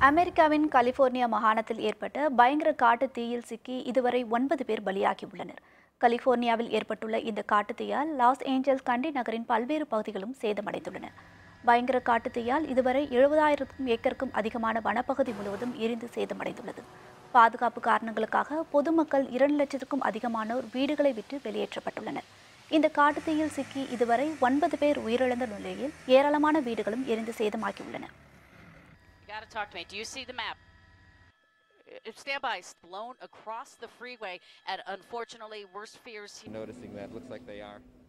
அமெரிக்காவின் கலிபோர்னியா மாகாணத்தில் ஏற்பட்ட பயங்கர காட்டு தீயில் சிக்கி இதுவரை ஒன்பது பேர் பலியாகியுள்ளனர் கலிபோர்னியாவில் ஏற்பட்டுள்ள இந்த காட்டுத் தீயால் லாஸ் ஏஞ்சல்ஸ் கண்டி நகரின் பல்வேறு பகுதிகளும் சேதமடைந்துள்ளன பயங்கர காட்டுத் தீயால் இதுவரை எழுபதாயிரத்துக்கும் ஏக்கருக்கும் அதிகமான வனப்பகுதி முழுவதும் எரிந்து சேதமடைந்துள்ளது பாதுகாப்பு காரணங்களுக்காக பொதுமக்கள் இரண்டு லட்சத்துக்கும் அதிகமானோர் வீடுகளை விட்டு வெளியேற்றப்பட்டுள்ளனர் இந்த காட்டுத் தீயில் சிக்கி இதுவரை ஒன்பது பேர் உயிரிழந்த நிலையில் ஏராளமான வீடுகளும் எரிந்து சேதமாகியுள்ளன You gotta talk to me. Do you see the map? Uh, Stand by. It's blown across the freeway, and unfortunately, worst fears. noticing that. Looks like they are.